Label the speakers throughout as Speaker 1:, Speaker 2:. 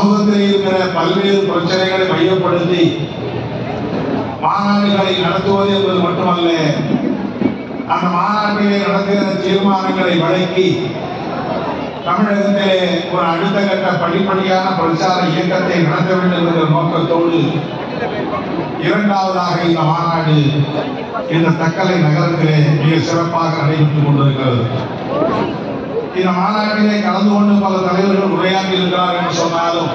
Speaker 1: சமூகத்தில் இருக்கிற பல்வேறு பிரச்சனைகளை மையப்படுத்தி மாநாடுகளை நடத்துவது என்பது மட்டுமல்ல அந்த மாநாட்டிலே நடத்துகிற தீர்மானங்களை வழங்கி தமிழகத்திலே ஒரு அடுத்த கட்ட படிப்படியான பிரச்சார இயக்கத்தை நடத்த வேண்டும் என்ற நோக்கத்தோடு இரண்டாவதாக இந்த மாநாடு இந்த தக்கலை நகரத்திலே மிக சிறப்பாக நடைபெற்றுக் கொண்டிருக்கிறது இந்த மாநாட்டிலே கலந்து கொண்டு பல தலைவர்கள் உரையாற்றி இருக்கிறார் என்று சொன்னாலும்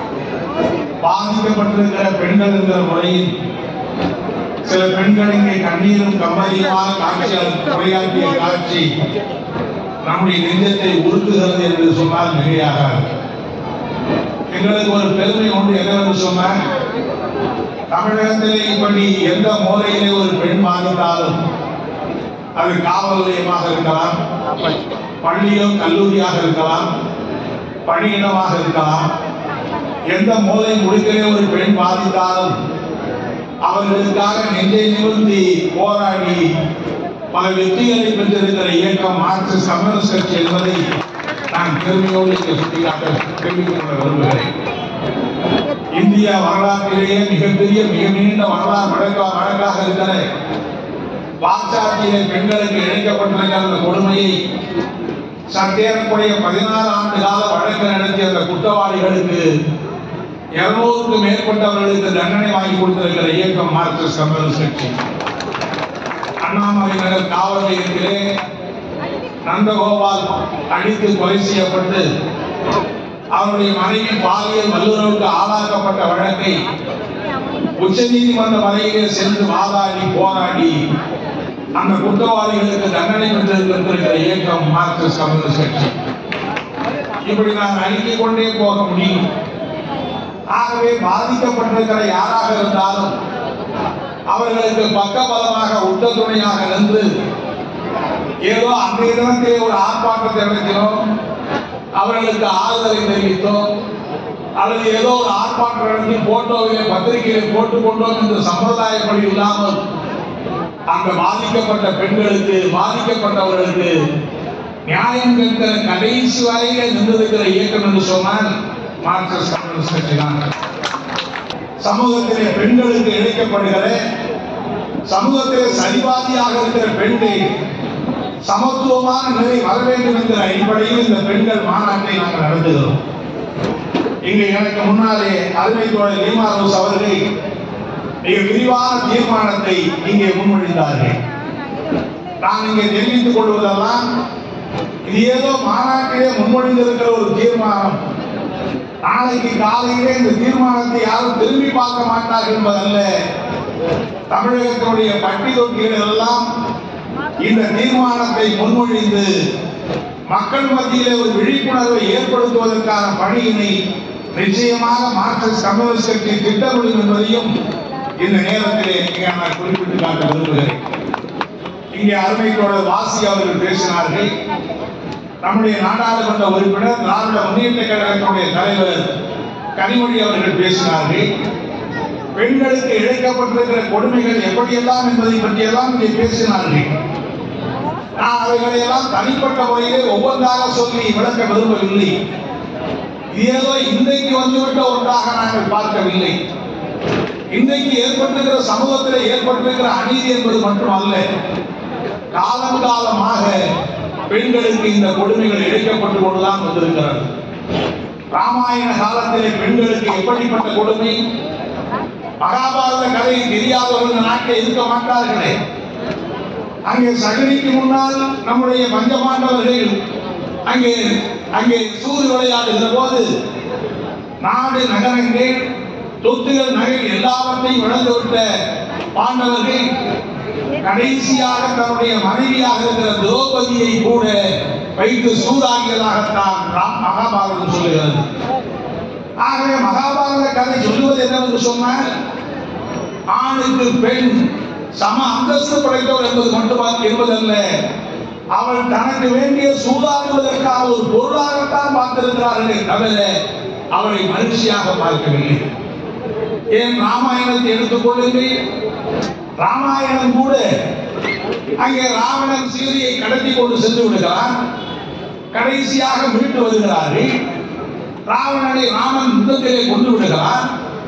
Speaker 1: பாதிக்கப்பட்டிருக்கிற பெண்கள் என்கிற முறையில் சில பெண்கள் இங்கே கண்ணீரும் கம்பளியுமான காட்சிகள் உரையாற்றிய காட்சி நம்முடைய நெஞ்சத்தை உருக்குகிறது என்று சொன்னால் மிகையாகாது எங்களுக்கு ஒரு பெருமை ஒன்று என்னவென்று சொன்னால் தமிழகத்திலே இப்படி எந்த மூலையிலே ஒரு பெண் பாதித்தாலும் அது காவல் நிலையமாக இருக்கலாம் பள்ளியோ கல்லூரியாக இருக்கலாம் பணியிடமாக இருக்கலாம் எந்த மூலை முடுக்கிலே ஒரு பெண் பாதித்தாலும் அவர்களுக்காக நெஞ்சை நிமிர்த்தி போராடி பல வெற்றிகளை பெற்றிருக்கிற இயக்கம் மார்க்சிஸ்ட் கம்யூனிஸ்ட் கட்சி என்பதை நான் பெருமையோடு இங்கே சுட்டிக்காட்ட தெரிவித்துக் கொள்ள விரும்புகிறேன் இந்திய வரலாற்றிலேயே மிகப்பெரிய மிக நீண்ட வரலாறு வழக்கா வழக்காக இருக்கிற பாச்சாத்தியிலே பெண்களுக்கு இழைக்கப்பட்டிருக்கிற அந்த கொடுமையை சற்றேறக்குறைய பதினாறு ஆண்டு கால வழக்கு நடத்திய அந்த குற்றவாளிகளுக்கு இருநூறுக்கும் மேற்பட்டவர்களுக்கு தண்டனை வாங்கி கொடுத்திருக்கிற இயக்கம் மார்க்சிஸ்ட் கம்யூனிஸ்ட் கட்சி அண்ணாமலை நகர் காவல் நிலையத்திலே நந்தகோபால் அடித்து கொலை செய்யப்பட்டு அவருடைய மனைவி பாலியல் வல்லுறவுக்கு ஆளாக்கப்பட்ட வழக்கை உச்ச நீதிமன்ற வரையிலே சென்று வாதாடி போராடி அந்த குற்றவாளிகளுக்கு தண்டனை பெற்றிருக்கிற இயக்கம் மார்க்சிஸ்ட் கம்யூனிஸ்ட் கட்சி இப்படி நான் அறிக்கை கொண்டே போக முடியும் ஆகவே பாதிக்கப்பட்டிருக்கிற யாராக இருந்தாலும் அவர்களுக்கு பக்கபலமாக உட்ட துணையாக நின்று ஏதோ அன்றைய தினத்திலே ஒரு ஆர்ப்பாட்டத்தை நடத்தினோம் அவர்களுக்கு ஆறுதலை தெரிவித்தோம் அல்லது ஏதோ ஒரு ஆர்ப்பாட்டம் நடத்தி போட்டோவிலே பத்திரிகையிலே போட்டுக் கொண்டோம் என்று சம்பிரதாயப்படி இல்லாமல் அந்த பாதிக்கப்பட்ட பெண்களுக்கு பாதிக்கப்பட்டவர்களுக்கு நியாயம் கேட்கிற கடைசி வரையிலே நின்றிருக்கிற இயக்கம் என்று சொன்னால் மார்க்சிஸ்ட் கம்யூனிஸ்ட் கட்சி தான் சமூகத்திலே பெண்களுக்கு இழைக்கப்படுகிற சமூகத்திலே சரிபாதியாக இருக்கிற பெண்கள் சமத்துவமான நிலை வர வேண்டும் என்கிற அடிப்படையில் இந்த பெண்கள் மாநாட்டை நாங்கள் நடத்துகிறோம் இங்கு எனக்கு முன்னாலே அருமை தோழர் லீமா ரோஸ் அவர்கள் மிக விரிவான தீர்மானத்தை இங்கே முன்மொழிந்தார்கள் நான் இங்கே தெரிவித்துக் கொள்வதெல்லாம் இது ஏதோ மாநாட்டிலே முன்மொழிந்திருக்கிற ஒரு தீர்மானம் நாளைக்கு காலையிலே இந்த தீர்மானத்தை யாரும் திரும்பி பார்க்க மாட்டார்கள் என்பதல்ல தமிழகத்தினுடைய பட்டி தொட்டிகள் எல்லாம் இந்த தீர்மானத்தை முன்மொழிந்து மக்கள் மத்தியிலே ஒரு விழிப்புணர்வை ஏற்படுத்துவதற்கான பணியினை நிச்சயமாக மார்க்சிஸ்ட் கம்யூனிஸ்ட் கட்சி திட்டமிடும் என்பதையும் இந்த நேரத்திலே இங்கே நான் குறிப்பிட்டு காட்ட விரும்புகிறேன் இங்கே அருமை தோழர் வாசி அவர்கள் பேசினார்கள் நம்முடைய நாடாளுமன்ற உறுப்பினர் திராவிட முன்னேற்ற கழகத்தினுடைய தலைவர் கனிமொழி அவர்கள் பேசினார்கள் பெண்களுக்கு இழைக்கப்பட்டிருக்கிற கொடுமைகள் எப்படியெல்லாம் என்பதை பற்றியெல்லாம் இங்கே பேசினார்கள் நான் அவைகளை எல்லாம் தனிப்பட்ட முறையிலே ஒவ்வொன்றாக சொல்லி விளக்க விரும்பவில்லை இது ஏதோ இன்றைக்கு வந்துவிட்ட ஒன்றாக நாங்கள் பார்க்கவில்லை இன்றைக்கு ஏற்பட்டிருக்கிற சமூகத்திலே ஏற்பட்டிருக்கிற அநீதி என்பது மட்டுமல்ல காலம் காலமாக பெண்களுக்கு இந்த கொடுமைகள் இழைக்கப்பட்டு கொண்டுதான் வந்திருக்கிறது ராமாயண காலத்திலே பெண்களுக்கு எப்படிப்பட்ட கொடுமை மகாபாரத கதையை தெரியாதவர்கள் இந்த நாட்டில் இருக்க மாட்டார்களே அங்கே சகனிக்கு முன்னால் நம்முடைய பஞ்சபாண்டவர்கள் அங்கே அங்கே சூது விளையாடுகிற போது நாடு நகரங்கள் சொத்துகள் நகை எல்லாவற்றையும் இழந்துவிட்ட பாண்டவர்கள் கடைசியாக தன்னுடைய மனைவியாக இருக்கிற திரௌபதியை கூட வைத்து சூதாகியதாகத்தான் ராம் மகாபாரதம் சொல்லுகிறது ஆகவே மகாபாரத கதை சொல்லுவது என்னவென்று சொன்னால் ஆணுக்கு பெண் சம அந்தஸ்து படைத்தவர் என்பது மட்டுமா என்பதல்ல அவள் தனக்கு வேண்டிய சூதாடுவதற்காக ஒரு பொருளாகத்தான் பார்த்திருக்கிறார்களே தவிர அவளை மகிழ்ச்சியாக பார்க்கவில்லை ஏன் ராமாயணத்தை எடுத்துக்கொள்ளுங்கள் ராமாயணம் கூட அங்கே ராவணன் சீதையை கடத்தி கொண்டு சென்று விடுகிறான் கடைசியாக மீட்டு வருகிறார்கள் ராவணனை ராமன் யுத்தத்திலே கொண்டு விடுகிறான்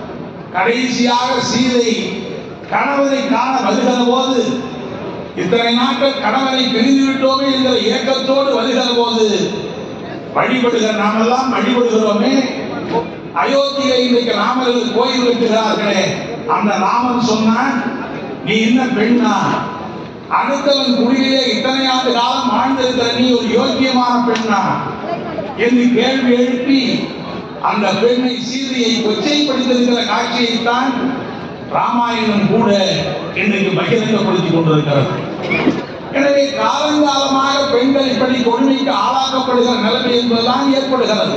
Speaker 1: கடைசியாக சீதை கணவனை காண வருகிற போது இத்தனை நாட்கள் கணவனை பிரிந்து விட்டோமே என்கிற ஏக்கத்தோடு வருகிற போது வழிபடுகிற நாமெல்லாம் வழிபடுகிறோமே அயோத்தியை இன்றைக்கு ராமர்கள் கோயில் வைக்கிறார்களே அந்த ராமன் சொன்னான் நீ என்ன பெண்ணா அடுத்தவன் குடியிலே இத்தனை ஆண்டு காலம் வாழ்ந்திருக்கிற நீ ஒரு யோக்கியமான பெண்ணா என்று கேள்வி எழுப்பி அந்த பெண்ணை சீதையை கொச்சைப்படுத்திருக்கிற காட்சியைத்தான் ராமாயணம் கூட இன்றைக்கு பகிரங்கப்படுத்திக் கொண்டிருக்கிறது எனவே காலங்காலமாக பெண்கள் இப்படி கொடுமைக்கு ஆளாக்கப்படுகிற நிலைமை என்பதுதான் ஏற்படுகிறது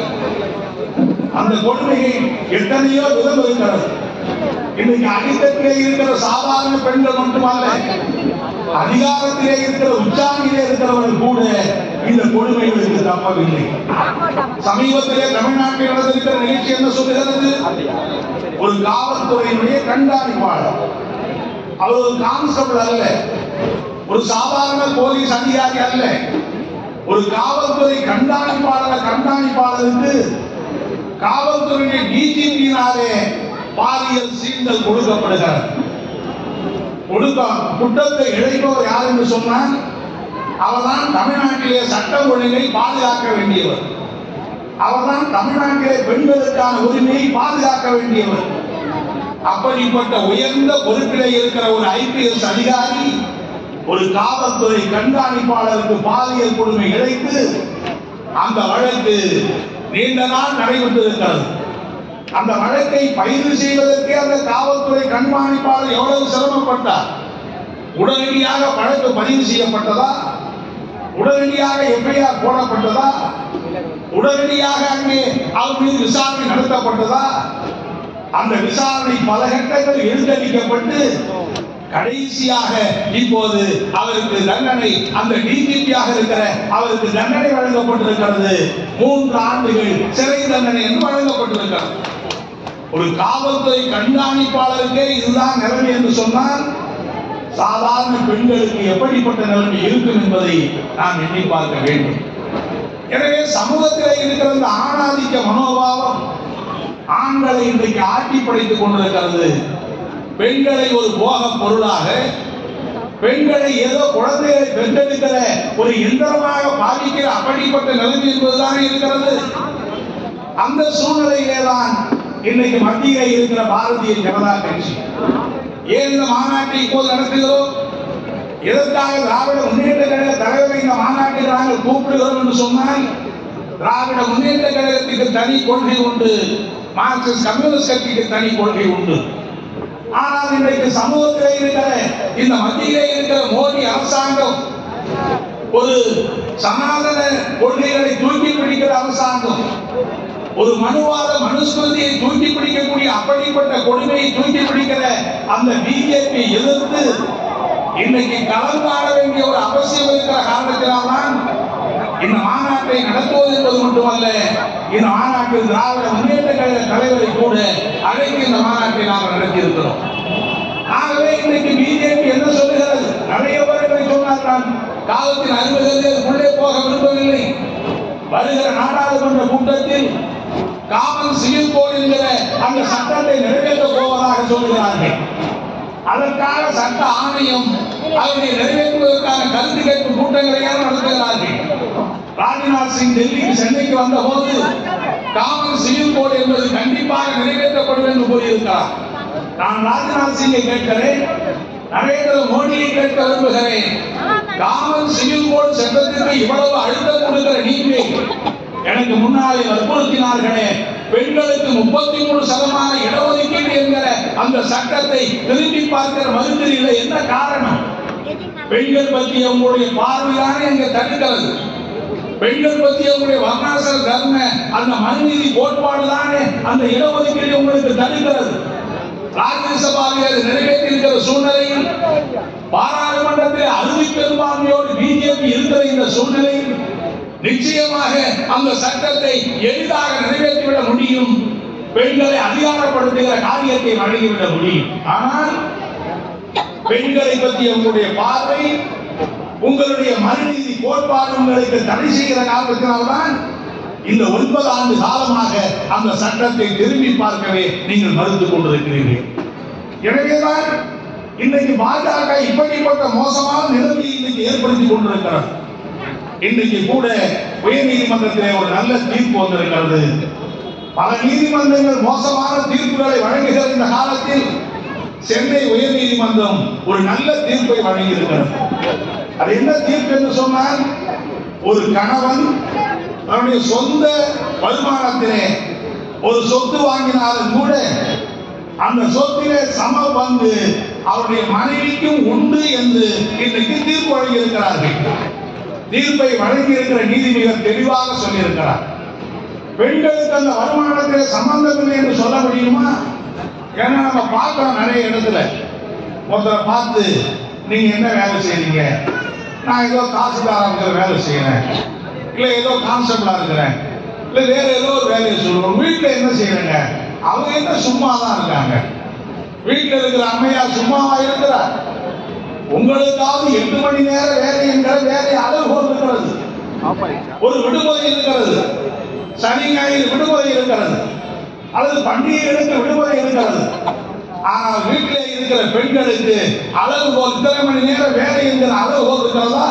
Speaker 1: அந்த கொடுமையை எத்தனையோ விதம் இருக்கிறது இன்னைக்கு அடித்தட்டிலே இருக்கிற சாதாரண பெண்கள் மட்டுமல்ல அதிகாரத்திலே இருக்கிற உச்சாணியிலே இருக்கிறவர்கள் கூட இந்த கொடுமைகளுக்கு தப்பவில்லை சமீபத்திலே தமிழ்நாட்டில் நடந்திருக்கிற நிகழ்ச்சி என்ன சொல்லுகிறது ஒரு காவல்துறையினுடைய கண்காணிப்பாளர் அவர் ஒரு கான்ஸ்டபிள் அல்ல ஒரு சாதாரண போலீஸ் அதிகாரி அல்ல ஒரு காவல்துறை கண்காணிப்பாளர் கண்காணிப்பாளருக்கு காவல்துறையின் டிஜிபியினாலே பாலியல் சீண்டல் கொடுக்கப்படுகிறது கொடுக்க குற்றத்தை இழைப்பவர் யார் என்று சொன்னால் அவர்தான் தமிழ்நாட்டிலே சட்டம் ஒழுங்கை பாதுகாக்க வேண்டியவர் அவர்தான் தமிழ்நாட்டிலே பெண்களுக்கான உரிமையை பாதுகாக்க வேண்டியவர் அப்படிப்பட்ட உயர்ந்த பொறுப்பிலே இருக்கிற ஒரு ஐபிஎஸ் அதிகாரி ஒரு காவல்துறை கண்காணிப்பாளருக்கு பாலியல் கொடுமை இழைத்து அந்த வழக்கு நீண்ட நாள் நடைபெற்றிருக்கிறது அந்த வழக்கை பயிர் செய்வதற்கே அந்த காவல்துறை கண்காணிப்பாளர் எவ்வளவு சிரமப்பட்டார் உடனடியாக வழக்கு பதிவு செய்யப்பட்டதா உடனடியாக எஃப்ஐஆர் போடப்பட்டதா உடனடியாக அங்கே அவர் மீது விசாரணை நடத்தப்பட்டதா அந்த விசாரணை பல கட்டங்கள் எழுத்தளிக்கப்பட்டு கடைசியாக இப்போது அவருக்கு தண்டனை அந்த டிஜிபியாக இருக்கிற அவருக்கு தண்டனை வழங்கப்பட்டிருக்கிறது மூன்று ஆண்டுகள் சிறை தண்டனை என்று வழங்கப்பட்டிருக்கிறது ஒரு காவல்துறை கண்காணிப்பாளருக்கே இதுதான் நிலைமை என்று சொன்னால் சாதாரண பெண்களுக்கு எப்படிப்பட்ட நிலைமை இருக்கும் என்பதை நாம் எண்ணி பார்க்க வேண்டும் எனவே சமூகத்தில் இருக்கிற இந்த ஆணாதிக்க மனோபாவம் ஆண்களை இன்றைக்கு ஆட்டி படைத்துக் கொண்டிருக்கிறது பெண்களை ஒரு போக பொருளாக பெண்களை ஏதோ குழந்தைகளை பெற்றெடுக்கிற ஒரு இயந்திரமாக பாதிக்கிற அப்படிப்பட்ட நிலைமை என்பதுதான் இருக்கிறது அந்த சூழ்நிலையிலே தான் இன்னைக்கு மத்தியிலே இருக்கிற பாரதிய ஜனதா கட்சி ஏன் இந்த மாநாட்டை இப்போது நடத்துகிறோம் எதற்காக திராவிட முன்னேற்ற கழக தலைவரை இந்த மாநாட்டில் நாங்கள் கூப்பிடுகிறோம் என்று சொன்னால் திராவிட முன்னேற்ற கழகத்துக்கு தனி கொள்கை உண்டு மார்க்சிஸ்ட் கம்யூனிஸ்ட் கட்சிக்கு தனி கொள்கை உண்டு ஆனால் இன்றைக்கு சமூகத்திலே இருக்கிற இந்த மத்தியிலே இருக்கிற மோடி அரசாங்கம் ஒரு சனாதன கொள்கைகளை தூக்கி பிடிக்கிற அரசாங்கம் ஒரு மனுவாத மனுஸ்மிருதியை தூக்கி பிடிக்கக்கூடிய அப்படிப்பட்ட கொடுமையை தூக்கி பிடிக்கிற அந்த பிஜேபி எதிர்த்து இன்னைக்கு கலந்தாட வேண்டிய ஒரு அவசியம் இருக்கிற காரணத்தினால்தான் இந்த மாநாட்டை நடத்துவது என்பது மட்டுமல்ல இந்த மாநாட்டில் திராவிட முன்னேற்ற கழக தலைவரை கூட அழைத்து இந்த மாநாட்டை நாம் நடத்தி இருக்கிறோம் ஆகவே இன்னைக்கு பிஜேபி என்ன சொல்லுகிறது நிறைய பேர்களை சொன்னார் நான் காலத்தின் அறுபது உள்ளே போக விரும்பவில்லை வருகிற நாடாளுமன்ற கூட்டத்தில் காமன் சிவில் கோட் என்கிற அந்த சட்டத்தை நிறைவேற்ற போவதாக சொல்கிறார்கள் அதற்காக சட்ட ஆணையம் அதனை நிறைவேற்றுவதற்கான கருத்து கேட்பு கூட்டங்களை எல்லாம் நடத்துகிறார்கள் ராஜ்நாத் சிங் டெல்லிக்கு சென்னைக்கு வந்த போது காமன் சிவில் கோட் என்பது கண்டிப்பாக நிறைவேற்றப்படும் என்று கூறியிருக்கிறார் நான் ராஜ்நாத் சிங்கை கேட்கிறேன் நரேந்திர மோடியை கேட்க விரும்புகிறேன் காமன் சிவில் கோட் சட்டத்திற்கு இவ்வளவு அழுத்தம் கொடுக்கிற நீங்கள் எனக்கு முன்னாலே வற்புறுத்தினார்களே பெண்களுக்கு முப்பத்தி மூணு சதமான இடஒதுக்கீடு என்கிற அந்த சட்டத்தை திரும்பி பார்க்கிற மறுக்கிறீர்கள் என்ன காரணம் பெண்கள் பற்றிய உங்களுடைய பார்வைதானே இங்க தடுக்கிறது பெண்கள் பற்றிய உங்களுடைய வர்ணாசர தர்ம அந்த மனுநீதி கோட்பாடு தானே அந்த இடஒதுக்கீடு உங்களுக்கு தடுக்கிறது ராஜ்யசபாவில் அது நிறைவேற்றிருக்கிற சூழ்நிலையில் பாராளுமன்றத்தில் அறுதி பெரும்பான்மையோடு பிஜேபி இருக்கிற இந்த சூழ்நிலையில் நிச்சயமாக அந்த சட்டத்தை எளிதாக நிறைவேற்றிவிட முடியும் பெண்களை அதிகாரப்படுத்துகிற காரியத்தை வழங்கிவிட முடியும் ஆனால் பெண்களை பற்றிய உங்களுடைய பார்வை உங்களுடைய மறுநீதி கோட்பாடு உங்களுக்கு தடை செய்கிற காரணத்தினால்தான் இந்த ஒன்பது ஆண்டு காலமாக அந்த சட்டத்தை திரும்பி பார்க்கவே நீங்கள் மறுத்துக் கொண்டிருக்கிறீர்கள் எனவேதான் இன்னைக்கு பாஜக இப்படிப்பட்ட மோசமான நிலைமையை இன்னைக்கு ஏற்படுத்தி கொண்டிருக்கிறது இன்னைக்கு கூட உயர் நீதிமன்றத்திலே ஒரு நல்ல தீர்ப்பு வந்திருக்கிறது பல நீதிமன்றங்கள் மோசமான தீர்ப்புகளை வழங்குகிற இந்த காலத்தில் சென்னை உயர் நீதிமன்றம் ஒரு நல்ல தீர்ப்பை வழங்கியிருக்கிறது அது என்ன தீர்ப்பு என்று சொன்னால் ஒரு கணவன் தன்னுடைய சொந்த வருமானத்திலே ஒரு சொத்து வாங்கினாலும் கூட அந்த சொத்திலே சம பங்கு அவருடைய மனைவிக்கும் உண்டு என்று இன்றைக்கு தீர்ப்பு வழங்கியிருக்கிறார்கள் தீர்ப்பை வழங்கியிருக்கிற நீதி மிக தெளிவாக சொல்லியிருக்கிறார் பெண்களுக்கு அந்த வருமானத்திலே சம்பந்தம் இல்லை என்று சொல்ல முடியுமா ஏன்னா நம்ம பார்க்கிறோம் நிறைய இடத்துல ஒருத்தரை பார்த்து நீங்க என்ன வேலை செய்றீங்க நான் ஏதோ தாசில்தாரா இருக்கிற வேலை செய்யறேன் இல்ல ஏதோ கான்ஸ்டபிளா இருக்கிறேன் இல்ல வேற ஏதோ ஒரு வேலையை சொல்லுவோம் வீட்டுல என்ன செய்யறேங்க அவங்க என்ன சும்மா தான் இருக்காங்க வீட்டுல இருக்கிற அம்மையார் சும்மாவா இருக்கிறார் உங்களுக்காவது எட்டு மணி நேர வேலை என்கிற வேலை அளவுகோல் இருக்கிறது ஒரு விடுமுறை இருக்கிறது சனி ஞாயிறு விடுமுறை இருக்கிறது அல்லது பண்டிகைகளுக்கு விடுமுறை இருக்கிறது ஆனால் வீட்டிலே இருக்கிற பெண்களுக்கு அளவுகோல் இத்தனை மணி நேரம் வேலை என்கிற அளவுகோல் இருக்கிறதா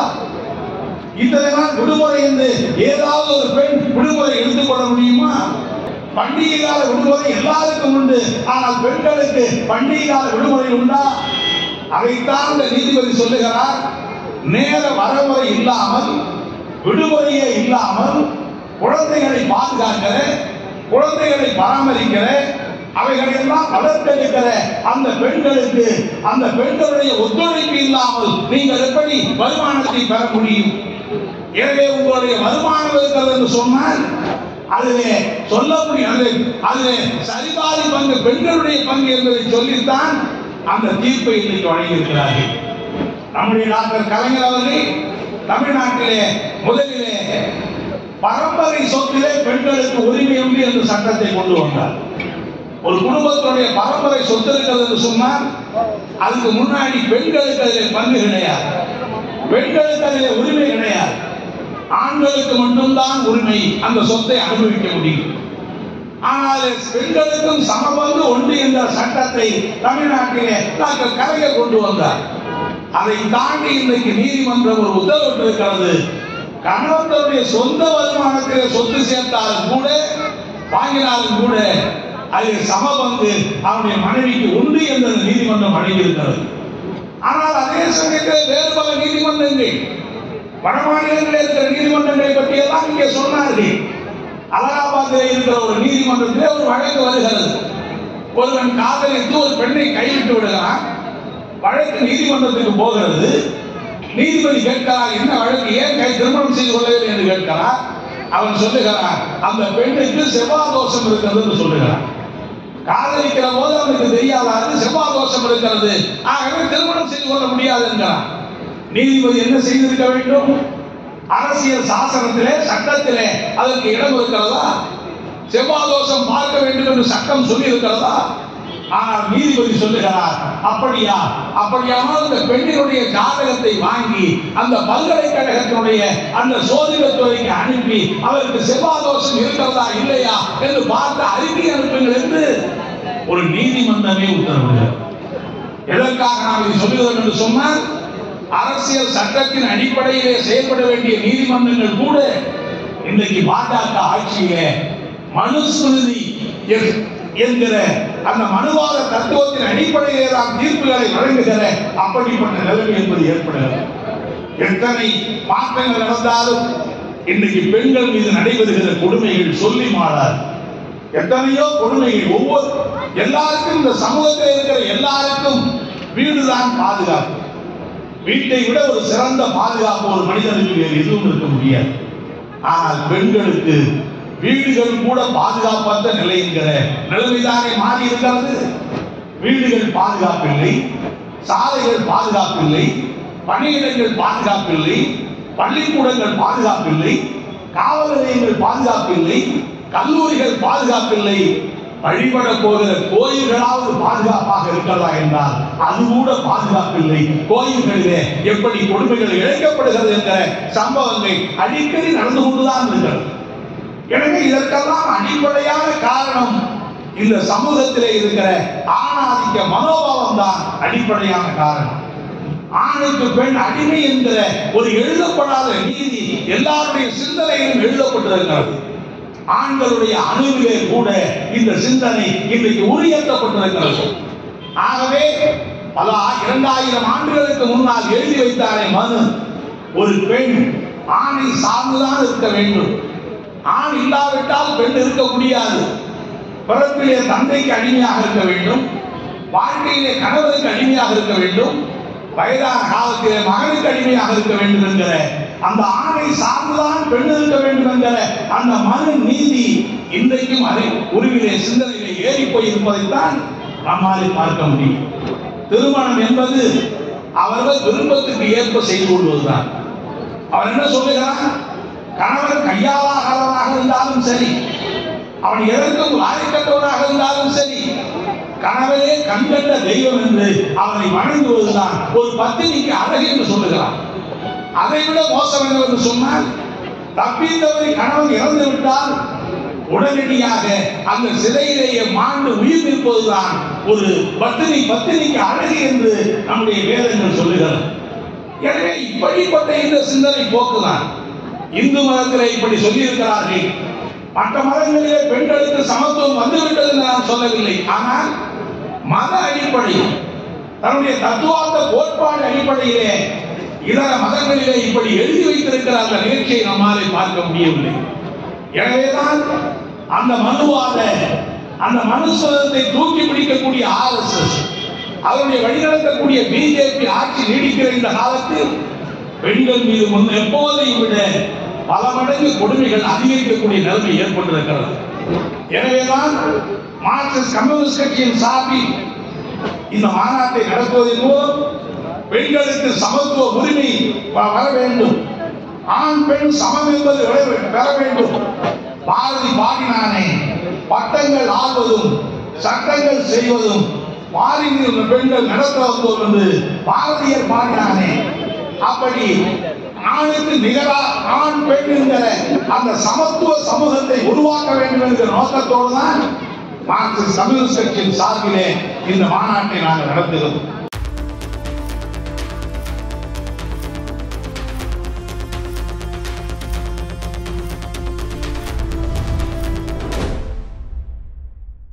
Speaker 1: இத்தனை நாள் விடுமுறை என்று ஏதாவது ஒரு பெண் விடுமுறை எடுத்துக்கொள்ள முடியுமா பண்டிகை கால விடுமுறை எல்லாருக்கும் உண்டு ஆனால் பெண்களுக்கு பண்டிகை கால விடுமுறை உண்டா அதைத்தான் இந்த நீதிபதி சொல்லுகிறார் நேர வரமுறை இல்லாமல் விடுமுறையே இல்லாமல் குழந்தைகளை பாதுகாக்கிற குழந்தைகளை பராமரிக்கிற அவைகளை எல்லாம் வளர்த்தெடுக்கிற அந்த பெண்களுக்கு அந்த பெண்களுடைய ஒத்துழைப்பு இல்லாமல் நீங்கள் எப்படி வருமானத்தை பெற முடியும் எனவே உங்களுடைய வருமானம் இருக்கிறது என்று சொன்னால் அதிலே சொல்ல முடியாது அதிலே சரிபாதி பங்கு பெண்களுடைய பங்கு என்பதை சொல்லித்தான் அந்த தீர்ப்பை இன்றைக்கு வழங்கியிருக்கிறார்கள் நம்முடைய டாக்டர் கலைஞர் அவர்கள் தமிழ்நாட்டிலே முதலிலே பரம்பரை சொத்திலே பெண்களுக்கு உரிமை உண்டு என்ற சட்டத்தை கொண்டு வந்தார் ஒரு குடும்பத்தினுடைய பரம்பரை சொத்து இருக்கிறது என்று சொன்னால் அதுக்கு முன்னாடி பெண்களுக்கு அதில் பங்கு கிடையாது பெண்களுக்கு அதில் உரிமை கிடையாது ஆண்களுக்கு மட்டும்தான் உரிமை அந்த சொத்தை அனுபவிக்க முடியும் ஆனால் பெண்களுக்கும் சமபங்கு உண்டு என்ற சட்டத்தை தமிழ்நாட்டிலே டாக்டர் கலைஞர் கொண்டு வந்தார் அதை தாண்டி இன்றைக்கு நீதிமன்றம் ஒரு உத்தரவிட்டிருக்கிறது கணவனுடைய சொந்த வருமானத்திலே சொத்து சேர்த்தாலும் கூட வாங்கினாலும் கூட அதில் சமபங்கு அவனுடைய மனைவிக்கு உண்டு என்ற நீதிமன்றம் வழங்கியிருக்கிறது ஆனால் அதே சமயத்தில் வேறு பல நீதிமன்றங்கள் வட மாநிலங்களில் இருக்கிற நீதிமன்றங்களை பற்றி எல்லாம் இங்கே சொன்னார்கள் அலகாபாத்தில் இருக்கிற ஒரு நீதிமன்றத்திலே ஒரு வழக்கு வருகிறது ஒருவன் காதலித்து ஒரு பெண்ணை கைவிட்டு விடுகிறான் வழக்கு நீதிமன்றத்துக்கு போகிறது நீதிபதி கேட்கிறார் என்ன வழக்கு ஏன் கை திருமணம் செய்து கொள்ளவில்லை என்று கேட்கிறார் அவன் சொல்லுகிறான் அந்த பெண்ணுக்கு செவ்வாய் தோஷம் இருக்கிறது என்று சொல்லுகிறான் காதலிக்கிற போது அவனுக்கு தெரியாதாரு செவ்வாய் தோஷம் இருக்கிறது ஆகவே திருமணம் செய்து கொள்ள முடியாது என்கிறான் நீதிபதி என்ன செய்திருக்க வேண்டும் அரசியல் சாசனத்திலே சட்டத்திலே அதற்கு இடம் இருக்கிறதா செவ்வாய் தோஷம் பார்க்க வேண்டும் என்று சட்டம் சொல்லி இருக்கிறதா ஆனால் நீதிபதி சொல்லுகிறார் அப்படியா அப்படியானால் அந்த பெண்ணினுடைய ஜாதகத்தை வாங்கி அந்த பல்கலைக்கழகத்தினுடைய அந்த சோதிடத்துறைக்கு அனுப்பி அவருக்கு செவ்வாய் தோஷம் இருக்கிறதா இல்லையா என்று பார்த்து அறிக்கை அனுப்புங்கள் என்று ஒரு நீதிமன்றமே உத்தரவிடுகிறது எதற்காக நாம் இதை சொல்லுகிறோம் என்று சொன்னால் அரசியல் சட்டத்தின் அடிப்படையிலே செயல்பட வேண்டிய நீதிமன்றங்கள் கூட இன்றைக்கு பாஜக ஆட்சியிலே மனுஸ்மிருதி என்- என்கிற அந்த மனுவாத தத்துவத்தின் அடிப்படையிலே தான் தீர்ப்புகளை வழங்குகிற அப்படிப்பட்ட நிலைமை என்பது ஏற்படுகிறது எத்தனை மாற்றங்கள் நடந்தாலும் இன்றைக்கு பெண்கள் மீது நடைபெறுகிற கொடுமைகள் சொல்லி மாறாது எத்தனையோ கொடுமைகள் ஒவ்வொரு எல்லாருக்கும் இந்த சமூகத்தில் இருக்கிற எல்லாருக்கும் வீடுதான் பாதுகாப்பு வீட்டை விட ஒரு சிறந்த பாதுகாப்பு ஒரு மனிதனுக்கு வேறு எதுவும் இருக்க முடியாது ஆனால் பெண்களுக்கு வீடுகள் கூட பாதுகாப்பற்ற நிலை என்கிற நிலைமைதானே மாறி இருக்கிறது வீடுகள் பாதுகாப்பில்லை சாலைகள் பாதுகாப்பில்லை பணியிடங்கள் பாதுகாப்பில்லை பள்ளிக்கூடங்கள் பாதுகாப்பில்லை காவல் நிலையங்கள் பாதுகாப்பில்லை கல்லூரிகள் பாதுகாப்பில்லை வழிபட போகிற கோயில்களாவது பாதுகாப்பாக இருக்கிறதா என்றால் அது கூட பாதுகாப்பில்லை கோயில்களிலே எப்படி கொடுமைகள் இழைக்கப்படுகிறது என்கிற சம்பவங்கள் அடிக்கடி நடந்து கொண்டுதான் இருக்கிறது எனவே இதற்கெல்லாம் அடிப்படையான காரணம் இந்த சமூகத்திலே இருக்கிற ஆணாதிக்க மனோபாவம் தான் அடிப்படையான காரணம் ஆணுக்கு பெண் அடிமை என்கிற ஒரு எழுதப்படாத நீதி எல்லாருடைய சிந்தனையிலும் எழுதப்பட்டிருக்கிறது ஆண்களுடைய அணுவிலே கூட இந்த சிந்தனை இன்றைக்கு உரியேற்றப்பட்டிருக்கிறது ஆகவே பல ஆ- இரண்டாயிரம் ஆண்டுகளுக்கு முன்னால் எழுதி வைத்தாரே மனு ஒரு பெண் ஆணை சார்ந்துதான் இருக்க வேண்டும் ஆண் இல்லாவிட்டால் பெண் இருக்க முடியாது பிறப்பிலே தந்தைக்கு அடிமையாக இருக்க வேண்டும் வாழ்க்கையிலே கணவருக்கு அடிமையாக இருக்க வேண்டும் வயதான காலத்திலே மகனுக்கு அடிமையாக இருக்க வேண்டும் என்கிற அந்த ஆணை சார்ந்துதான் பெண் இருக்க வேண்டும் என்கிற அந்த மனு நீதி இன்றைக்கும் அதை உருவிலே சிந்தனையிலே ஏறி போய் இருப்பதைத்தான் நம்மாலே பார்க்க முடியும் திருமணம் என்பது அவர்கள் விருப்பத்துக்கு ஏற்ப செய்து கொள்வதுதான் அவன் என்ன சொல்லுகிறான் கணவன் கையாளாகாதவனாக இருந்தாலும் சரி அவன் எதற்கும் லாயக்கற்றவனாக இருந்தாலும் சரி கணவனே கண்கண்ட தெய்வம் என்று அவனை வணங்குவதுதான் ஒரு பத்தினிக்கு அழகு என்று சொல்லுகிறான் அதை விட மோசம் என்னவென்று சொன்னால் தப்பித்தவரை கணவன் இறந்து விட்டால் உடனடியாக அந்த சிலையிலேயே மாண்டு உயிர் நிற்பதுதான் ஒரு பத்தினி பத்தினிக்கு அழகு என்று நம்முடைய வேதங்கள் சொல்லுகிறது எனவே இப்படிப்பட்ட இந்த சிந்தனை போக்குதான் இந்து மதத்திலே இப்படி சொல்லியிருக்கிறார்கள் மற்ற மதங்களிலே பெண்களுக்கு சமத்துவம் வந்துவிட்டது என்று நான் சொல்லவில்லை ஆனால் மத அடிப்படையில் தன்னுடைய தத்துவார்த்த கோட்பாடு அடிப்படையிலே இதர மதங்களிலே இப்படி எழுதி வைத்திருக்கிற அந்த நிகழ்ச்சியை நம்மாலே பார்க்க முடியவில்லை எனவேதான் அந்த மனுவாத அந்த மனுஸ்வரத்தை தூக்கி பிடிக்கக்கூடிய ஆர்எஸ்எஸ் அவருடைய வழிநடத்தக்கூடிய பிஜேபி ஆட்சி நீடிக்கிற இந்த காலத்தில் பெண்கள் மீது முன் எப்போதையும் விட பல மடங்கு கொடுமைகள் அதிகரிக்கக்கூடிய நிலைமை ஏற்பட்டிருக்கிறது எனவேதான் மார்க்சிஸ்ட் கம்யூனிஸ்ட் கட்சியின் சார்பில் இந்த மாநாட்டை நடத்துவதன் மூலம் பெண்களுக்கு சமத்துவ உரிமை வ- வர வேண்டும் ஆண் பெண் சமம் என்பது விளை- பெற வேண்டும் பாரதி பாடினானே பட்டங்கள் ஆள்வதும் சட்டங்கள் செய்வதும் பாரியில் பெண்கள் நடத்த வந்தோம் என்று பாரதியர் பாடினானே அப்படி ஆணுக்கு நிகரா ஆண் பெண் என்கிற அந்த சமத்துவ சமூகத்தை உருவாக்க வேண்டும் என்கிற நோக்கத்தோடு தான் மார்க்சிஸ்ட் கம்யூனிஸ்ட் கட்சியின் சார்பிலே இந்த மாநாட்டை நாங்கள் நடத்துகிறோம்